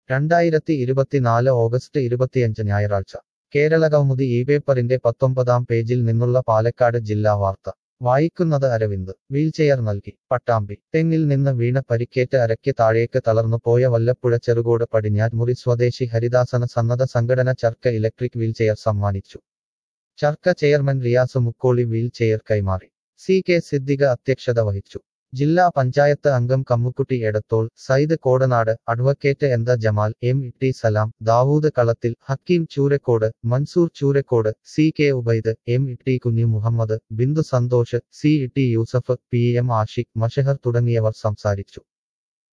രണ്ടായിരത്തി ഇരുപത്തിനാല് ഓഗസ്റ്റ് ഇരുപത്തിയഞ്ച് ഞായറാഴ്ച കേരള കൗമുദി ഈ പേപ്പറിന്റെ പത്തൊമ്പതാം പേജിൽ നിന്നുള്ള പാലക്കാട് ജില്ലാ വാർത്ത വായിക്കുന്നത് അരവിന്ദ് വീൽചെയർ നൽകി പട്ടാമ്പി തെങ്ങിൽ നിന്ന് വീണ പരിക്കേറ്റ് അരയ്ക്ക് താഴേക്ക് തളർന്നു പോയ വല്ലപ്പുഴ ചെറുകോട് പടിഞ്ഞാറ്മുറി സ്വദേശി ഹരിദാസന സന്നദ്ധ സംഘടന ചർക്ക ഇലക്ട്രിക് വീൽചെയർ സമ്മാനിച്ചു ചർക്ക ചെയർമാൻ റിയാസ് മുക്കോളി വീൽചെയർ കൈമാറി സി കെ സിദ്ദിഖ അധ്യക്ഷത വഹിച്ചു ജില്ലാ പഞ്ചായത്ത് അംഗം കമ്മുക്കുട്ടി എടത്തോൾ സയ്യിദ് കോടനാട് അഡ്വക്കേറ്റ് എന്ത Jamal M T Salam Dawood Kalathil Hakeem Choorakkode Mansoor Choorakkode C K Ubaid M T Kunhu Muhammad Bindu Santhosh C T Yusuf P M Ashiq Mashhar തുടങ്ങിയവർ സംസാരിച്ചു